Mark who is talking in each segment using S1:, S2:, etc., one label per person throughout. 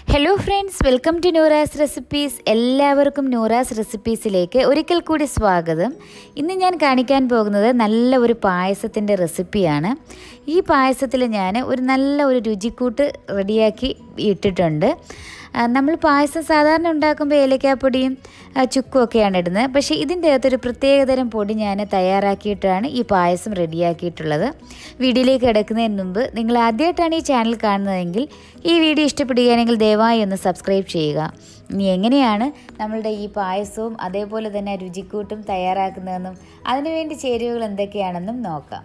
S1: hello friends welcome to Nooras recipes എല്ലാവർക്കും നൂറാസ് റെസിപ്പീസിലേക്ക് ഒരിക്കൽ കൂടി സ്വാഗതം ഇന്ന് ഞാൻ കാണിക്കാൻ പോകുന്നത് നല്ല ഒരു പായസത്തിൻ്റെ റെസിപ്പിയാണ് ഈ പായസത്തിൽ ഞാൻ ഒരു നല്ല ഒരു രുചിക്കൂട്ട് റെഡിയാക്കി ഇട്ടിട്ടുണ്ട് ആ, നമ്മൾ പായസം സാധാരണ ഉണ്ടാക്കുമ്പോൾ ഏലക്കാപ്പൊടിയും ആ, ചുക്കും ഒക്കെയാണ് ഇടുന്നത് പക്ഷേ ഇതിൻ്റെ അകത്തൊരു പ്രത്യേകതരം പൊടി ഞാൻ തയ്യാറാക്കിയിട്ടാണ് ഈ പായസം റെഡിയാക്കിയിട്ടുള്ളത് വീഡിയോയിലേക്ക് കിടക്കുന്നതിന് മുമ്പ് നിങ്ങൾ ആദ്യമായിട്ടാണ് ഈ ചാനൽ കാണുന്നതെങ്കിൽ ഈ വീഡിയോ ഇഷ്ടപ്പെടുകയാണെങ്കിൽ ദയവായി ഒന്ന് സബ്സ്ക്രൈബ് ചെയ്യുക ഇനി എങ്ങനെയാണ് നമ്മളുടെ ഈ പായസവും അതേപോലെ തന്നെ രുചിക്കൂട്ടും തയ്യാറാക്കുന്നതെന്നും അതിനുവേണ്ടി ചേരുവകൾ എന്തൊക്കെയാണെന്നും നോക്കാം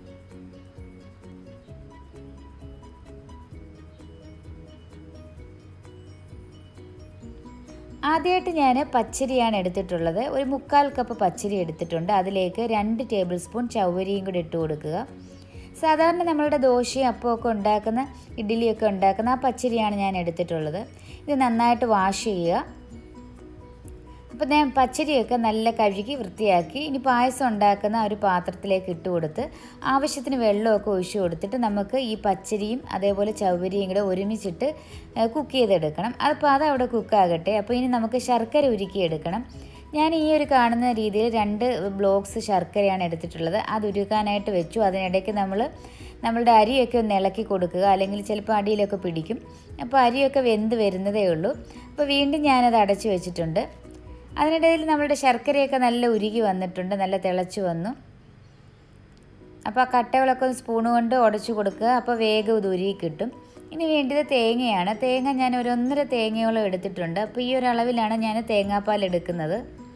S1: ആദ്യമായിട്ട് ഞാൻ പച്ചരിയാണ് എടുത്തിട്ടുള്ളത് ഒരു മുക്കാൽ കപ്പ് പച്ചരി എടുത്തിട്ടുണ്ട് അതിലേക്ക് രണ്ട് ടേബിൾ സ്പൂൺ ചവ്വരിയും കൂടി ഇട്ട് കൊടുക്കുക സാധാരണ നമ്മളുടെ ദോശയും അപ്പമൊക്കെ ഉണ്ടാക്കുന്ന ഇഡ്ഡലിയൊക്കെ ഉണ്ടാക്കുന്ന ആ പച്ചരിയാണ് ഞാൻ എടുത്തിട്ടുള്ളത് ഇത് നന്നായിട്ട് വാഷ് ചെയ്യുക അപ്പോൾ ഞാൻ പച്ചരിയൊക്കെ നല്ല കഴുകി വൃത്തിയാക്കി ഇനി പായസം ഉണ്ടാക്കുന്ന ഒരു പാത്രത്തിലേക്ക് ഇട്ട് കൊടുത്ത് ആവശ്യത്തിന് വെള്ളമൊക്കെ ഒഴിച്ചു കൊടുത്തിട്ട് നമുക്ക് ഈ പച്ചരിയും അതേപോലെ ചവ്വരിയും കൂടെ ഒരുമിച്ചിട്ട് കുക്ക് ചെയ്തെടുക്കണം അപ്പോൾ അത് അവിടെ കുക്കാകട്ടെ അപ്പോൾ ഇനി നമുക്ക് ശർക്കര ഉരുക്കിയെടുക്കണം ഞാൻ ഈ ഒരു കാണുന്ന രീതിയിൽ രണ്ട് ബ്ലോക്സ് ശർക്കരയാണ് എടുത്തിട്ടുള്ളത് അത് ഉരുക്കാനായിട്ട് വെച്ചു അതിനിടയ്ക്ക് നമ്മൾ നമ്മളുടെ അരിയൊക്കെ ഒന്ന് ഇളക്കി കൊടുക്കുക അല്ലെങ്കിൽ ചിലപ്പോൾ അടിയിലൊക്കെ പിടിക്കും അപ്പോൾ അരിയൊക്കെ വെന്ത് വരുന്നതേ ഉള്ളൂ അപ്പോൾ വീണ്ടും ഞാനത് അടച്ചു വെച്ചിട്ടുണ്ട് അതിനിടയിൽ നമ്മളുടെ ശർക്കരയൊക്കെ നല്ല ഉരുകി വന്നിട്ടുണ്ട് നല്ല തിളച്ച് വന്നു അപ്പോൾ ആ കട്ടകളൊക്കെ ഒന്ന് സ്പൂൺ കൊണ്ട് ഉടച്ചു കൊടുക്കുക അപ്പോൾ വേഗം ഇത് ഉരുകി കിട്ടും ഇനി വേണ്ടത് തേങ്ങയാണ് തേങ്ങ ഞാൻ ഒരു ഒന്നര തേങ്ങയോളം എടുത്തിട്ടുണ്ട് അപ്പോൾ ഈ ഒരു അളവിലാണ് ഞാൻ തേങ്ങാപ്പാൽ എടുക്കുന്നത്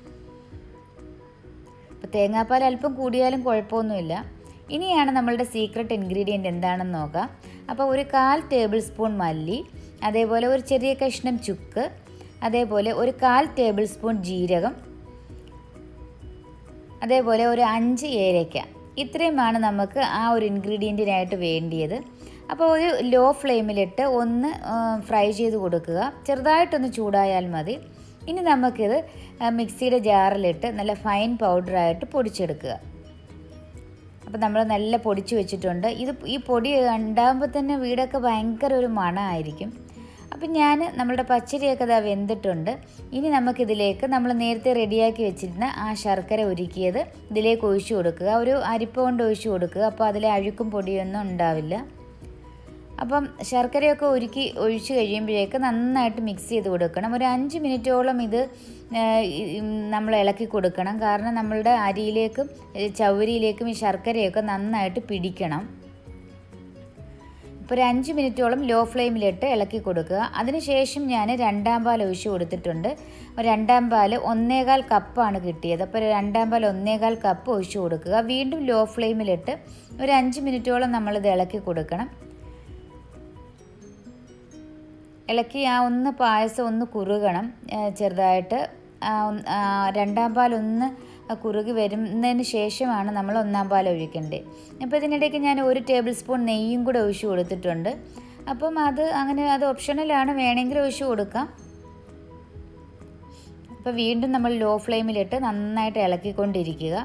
S1: അപ്പോൾ തേങ്ങാപ്പാൽ അല്പം കൂടിയാലും കുഴപ്പമൊന്നുമില്ല ഇനിയാണ് നമ്മളുടെ സീക്രട്ട് ഇൻഗ്രീഡിയൻറ്റ് എന്താണെന്ന് നോക്കാം അപ്പോൾ ഒരു കാൽ ടേബിൾ സ്പൂൺ മല്ലി അതേപോലെ ഒരു ചെറിയ കഷ്ണം ചുക്ക് അതേപോലെ ഒരു കാൽ ടേബിൾ സ്പൂൺ ജീരകം അതേപോലെ ഒരു അഞ്ച് ഏലയ്ക്ക ഇത്രയുമാണ് നമുക്ക് ആ ഒരു ഇൻഗ്രീഡിയൻറ്റിനായിട്ട് വേണ്ടിയത് അപ്പോൾ ഒരു ലോ ഫ്ലെയിമിലിട്ട് ഒന്ന് ഫ്രൈ ചെയ്ത് കൊടുക്കുക ചെറുതായിട്ടൊന്ന് ചൂടായാൽ മതി ഇനി നമുക്കിത് മിക്സിയുടെ ജാറിലിട്ട് നല്ല ഫൈൻ പൗഡറായിട്ട് പൊടിച്ചെടുക്കുക അപ്പോൾ നമ്മൾ നല്ല പൊടിച്ച് വെച്ചിട്ടുണ്ട് ഇത് ഈ പൊടി ഉണ്ടാകുമ്പോൾ തന്നെ വീടൊക്കെ ഭയങ്കര ഒരു മണമായിരിക്കും അപ്പം ഞാൻ നമ്മളുടെ പച്ചരിയൊക്കെ ഇതാ വെന്തിട്ടുണ്ട് ഇനി നമുക്കിതിലേക്ക് നമ്മൾ നേരത്തെ റെഡിയാക്കി വെച്ചിരുന്ന ആ ശർക്കര ഉരുക്കിയത് ഇതിലേക്ക് ഒഴിച്ചു കൊടുക്കുക ഒരു അരിപ്പ കൊണ്ട് ഒഴിച്ചു കൊടുക്കുക അപ്പോൾ അതിലെ അഴുക്കും പൊടിയൊന്നും ഉണ്ടാവില്ല അപ്പം ശർക്കരയൊക്കെ ഉരുക്കി ഒഴിച്ച് കഴിയുമ്പോഴേക്ക് നന്നായിട്ട് മിക്സ് ചെയ്ത് കൊടുക്കണം ഒരു അഞ്ച് മിനിറ്റോളം ഇത് നമ്മൾ ഇളക്കി കൊടുക്കണം കാരണം നമ്മളുടെ അരിയിലേക്കും ചവരിയിലേക്കും ഈ ശർക്കരയൊക്കെ നന്നായിട്ട് പിടിക്കണം ഇപ്പോൾ ഒരു അഞ്ച് മിനിറ്റോളം ലോ ഫ്ലെയിമിലിട്ട് ഇളക്കി കൊടുക്കുക അതിനുശേഷം ഞാൻ രണ്ടാം പാൽ ഒഴിച്ച് കൊടുത്തിട്ടുണ്ട് രണ്ടാം പാൽ ഒന്നേകാൽ കപ്പാണ് കിട്ടിയത് അപ്പോൾ രണ്ടാം പാൽ ഒന്നേകാൽ കപ്പ് ഒഴിച്ച് കൊടുക്കുക വീണ്ടും ലോ ഫ്ലെയിമിലിട്ട് ഒരു അഞ്ച് മിനിറ്റോളം നമ്മളിത് ഇളക്കി കൊടുക്കണം ഇളക്കി ആ ഒന്ന് പായസം ഒന്ന് കുറുകണം ചെറുതായിട്ട് രണ്ടാം പാൽ ഒന്ന് കുറുകി വരുന്നതിന് ശേഷമാണ് നമ്മൾ ഒന്നാം പാൽ ഒഴിക്കേണ്ടത് അപ്പോൾ ഇതിനിടയ്ക്ക് ഞാൻ ഒരു ടേബിൾ സ്പൂൺ നെയ്യും കൂടെ ഒഴിച്ചു കൊടുത്തിട്ടുണ്ട് അപ്പം അത് അങ്ങനെ അത് ഓപ്ഷണലാണ് വേണമെങ്കിൽ ഒഴിച്ചു കൊടുക്കാം അപ്പോൾ വീണ്ടും നമ്മൾ ലോ ഫ്ലെയിമിലിട്ട് നന്നായിട്ട് ഇളക്കിക്കൊണ്ടിരിക്കുക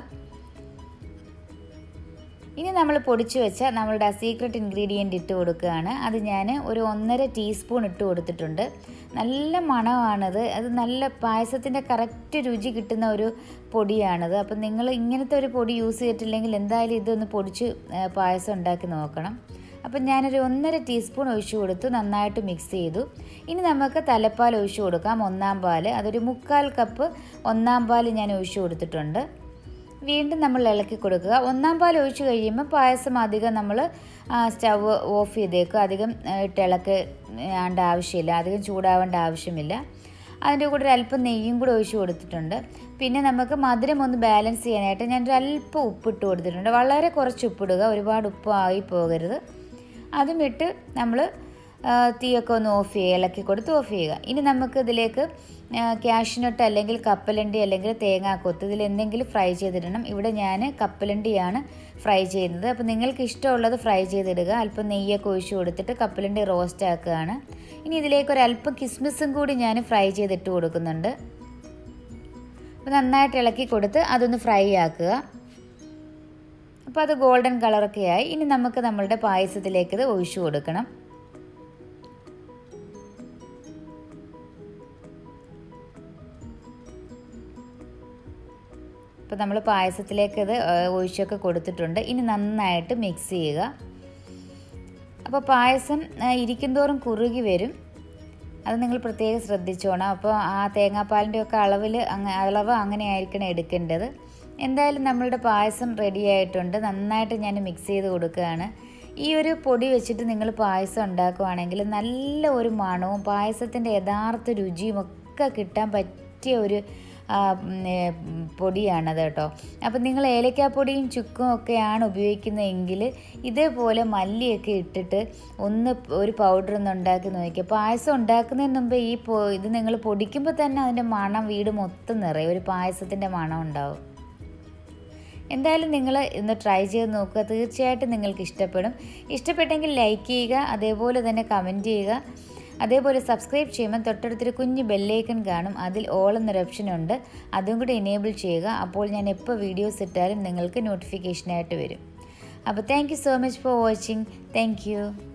S1: ഇനി നമ്മൾ പൊടിച്ചു വെച്ച നമ്മളുടെ സീക്രട്ട് ഇൻഗ്രീഡിയൻ്റ് ഇട്ട് കൊടുക്കുകയാണ് അത് ഞാൻ ഒരു ഒന്നര ടീസ്പൂൺ ഇട്ട് കൊടുത്തിട്ടുണ്ട് നല്ല മണമാണത് അത് നല്ല പായസത്തിൻ്റെ കറക്റ്റ് രുചി കിട്ടുന്ന ഒരു പൊടിയാണത് അപ്പം നിങ്ങൾ ഇങ്ങനത്തെ ഒരു പൊടി യൂസ് ചെയ്തിട്ടില്ലെങ്കിൽ എന്തായാലും ഇതൊന്ന് പൊടിച്ച് പായസം ഉണ്ടാക്കി നോക്കണം അപ്പം ഞാനൊരു ഒന്നര ടീസ്പൂൺ ഒഴിച്ചു കൊടുത്തു നന്നായിട്ട് മിക്സ് ചെയ്തു ഇനി നമുക്ക് തലപ്പാൽ ഒഴിച്ചു കൊടുക്കാം ഒന്നാം പാൽ അതൊരു മുക്കാൽ കപ്പ് ഒന്നാം പാൽ ഞാൻ ഒഴിച്ചു കൊടുത്തിട്ടുണ്ട് വീണ്ടും നമ്മൾ ഇളക്കി കൊടുക്കുക ഒന്നാം പാൽ ഒഴിച്ച് കഴിയുമ്പോൾ പായസം അധികം നമ്മൾ സ്റ്റവ് ഓഫ് ചെയ്തേക്കുക അധികം ഇട്ട് ഇളക്കേണ്ട ആവശ്യമില്ല അധികം ചൂടാവേണ്ട ആവശ്യമില്ല അതിൻ്റെ കൂടെ ഒരു അല്പം നെയ്യും കൂടെ ഒഴിച്ച് കൊടുത്തിട്ടുണ്ട് പിന്നെ നമുക്ക് മധുരം ഒന്ന് ബാലൻസ് ചെയ്യാനായിട്ട് ഞാനൊരു അല്പം ഉപ്പിട്ട് കൊടുത്തിട്ടുണ്ട് വളരെ കുറച്ച് ഉപ്പിടുക ഒരുപാട് ഉപ്പ് ആയി പോകരുത് അതും ഇട്ട് നമ്മൾ തീയൊക്കെ ഒന്ന് ഓഫ് ചെയ്യുക ഇളക്കി കൊടുത്ത് ഓഫ് ചെയ്യുക ഇനി നമുക്ക് ഇതിലേക്ക് ക്യാഷ്നട്ട് അല്ലെങ്കിൽ കപ്പലണ്ടി അല്ലെങ്കിൽ തേങ്ങാക്കൊത്ത് ഇതിൽ എന്തെങ്കിലും ഫ്രൈ ചെയ്തിടണം ഇവിടെ ഞാൻ കപ്പലണ്ടിയാണ് ഫ്രൈ ചെയ്യുന്നത് അപ്പോൾ നിങ്ങൾക്ക് ഇഷ്ടമുള്ളത് ഫ്രൈ ചെയ്തിടുക അല്പം നെയ്യൊക്കെ ഒഴിച്ചു കൊടുത്തിട്ട് കപ്പലണ്ടി റോസ്റ്റ് ആക്കുകയാണ് ഇനി ഇതിലേക്ക് ഒരു അല്പം കിസ്മിസും കൂടി ഞാൻ ഫ്രൈ ചെയ്തിട്ട് കൊടുക്കുന്നുണ്ട് അപ്പോൾ നന്നായിട്ട് ഇളക്കി കൊടുത്ത് അതൊന്ന് ഫ്രൈ ആക്കുക അപ്പോൾ അത് ഗോൾഡൻ കളറൊക്കെ ആയി ഇനി നമുക്ക് നമ്മളുടെ പായസത്തിലേക്ക് ഇത് ഒഴിച്ചു കൊടുക്കണം അപ്പോൾ നമ്മൾ പായസത്തിലേക്ക് ഇത് ഒഴിച്ചൊക്കെ കൊടുത്തിട്ടുണ്ട് ഇനി നന്നായിട്ട് മിക്സ് ചെയ്യുക അപ്പോൾ പായസം ഇരിക്കുന്തോറും കുറുകി വരും അത് നിങ്ങൾ പ്രത്യേകം ശ്രദ്ധിച്ചോണം അപ്പോൾ ആ തേങ്ങാപ്പാലിൻ്റെ ഒക്കെ അളവിൽ അങ്ങ് അളവ് അങ്ങനെ ആയിരിക്കണം എടുക്കേണ്ടത് എന്തായാലും നമ്മളുടെ പായസം റെഡി ആയിട്ടുണ്ട് നന്നായിട്ട് ഞാൻ മിക്സ് ചെയ്ത് കൊടുക്കുകയാണ് ഈ ഒരു പൊടി വെച്ചിട്ട് നിങ്ങൾ പായസം ഉണ്ടാക്കുവാണെങ്കിൽ നല്ല ഒരു മണവും പായസത്തിൻ്റെ യഥാർത്ഥ രുചിയും ഒക്കെ കിട്ടാൻ പറ്റിയ ഒരു പൊടിയാണത് കേട്ടോ അപ്പം നിങ്ങൾ ഏലക്കാപ്പൊടിയും ചുക്കും ഒക്കെയാണ് ഉപയോഗിക്കുന്നതെങ്കിൽ ഇതേപോലെ മല്ലിയൊക്കെ ഇട്ടിട്ട് ഒന്ന് ഒരു പൗഡർ ഒന്ന് ഉണ്ടാക്കി നോക്കിക്കുക പായസം ഉണ്ടാക്കുന്നതിന് മുമ്പ് ഈ ഇത് നിങ്ങൾ പൊടിക്കുമ്പോൾ തന്നെ അതിൻ്റെ മണം വീട് മൊത്തം നിറയും ഒരു പായസത്തിൻ്റെ മണം ഉണ്ടാവും എന്തായാലും നിങ്ങൾ ഇന്ന് ട്രൈ ചെയ്ത് നോക്കുക തീർച്ചയായിട്ടും നിങ്ങൾക്ക് ഇഷ്ടപ്പെടും ഇഷ്ടപ്പെട്ടെങ്കിൽ ലൈക്ക് ചെയ്യുക അതേപോലെ തന്നെ കമൻറ്റ് ചെയ്യുക അതേപോലെ സബ്സ്ക്രൈബ് ചെയ്യുമ്പോൾ തൊട്ടടുത്തൊരു കുഞ്ഞ് ബെല്ലൈക്കൺ കാണും അതിൽ ഓൾ എന്നൊരു ഓപ്ഷൻ ഉണ്ട് അതും കൂടി എനേബിൾ ചെയ്യുക അപ്പോൾ ഞാൻ എപ്പോൾ വീഡിയോസ് ഇട്ടാലും നിങ്ങൾക്ക് നോട്ടിഫിക്കേഷനായിട്ട് വരും അപ്പോൾ thank you so much for watching thank U